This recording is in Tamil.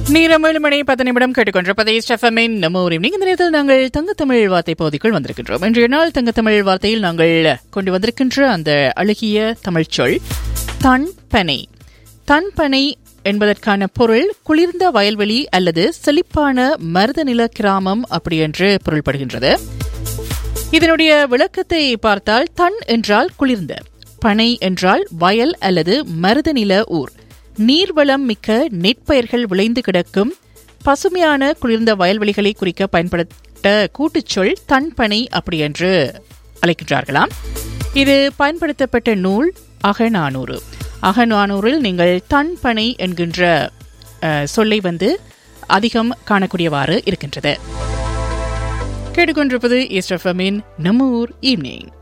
நேரம் ஏழு மணி பத்து நிமிடம் கேட்டுக்கொண்டிருப்பதை ஸ்டெஃபமின் நம்ம ஒரு evening. இந்த நேரத்தில் நாங்கள் தங்கத்தமிழ் வார்த்தை பகுதிக்குள் வந்திருக்கின்றோம் இன்றைய நாள் தங்கத்தமிழ் வார்த்தையில் நாங்கள் கொண்டு வந்திருக்கின்ற அந்த அழகிய தமிழ் சொல் தன்பனை தன்பனை என்பதற்கான பொருள் குளிர்ந்த வயல்வெளி அல்லது செழிப்பான மருத நில கிராமம் அப்படி என்று பொருள்படுகின்றது இதனுடைய விளக்கத்தை பார்த்தால் தன் என்றால் குளிர்ந்த பனை என்றால் வயல் அல்லது மருத நில ஊர் நீர்வளம் மிக்க நெற்பயிர்கள் விளைந்து கிடக்கும் பசுமையான குளிர்ந்த வயல்வெளிகளை குறிக்க பயன்படுத்த கூட்டுச்சொல் தன்பனை அப்படி என்று அழைக்கின்றார்களாம் இது பயன்படுத்தப்பட்ட நூல் அகநானூறு அகநானூறில் நீங்கள் தன்பனை என்கின்ற அஹ், சொல்லை வந்து அதிகம் காணக்கூடியவாறு இருக்கின்றது கேட்டுக்கொண்டிருப்பது ஈஸ்டர்ஃபமின் நம்ம ஊர் ஈவினிங்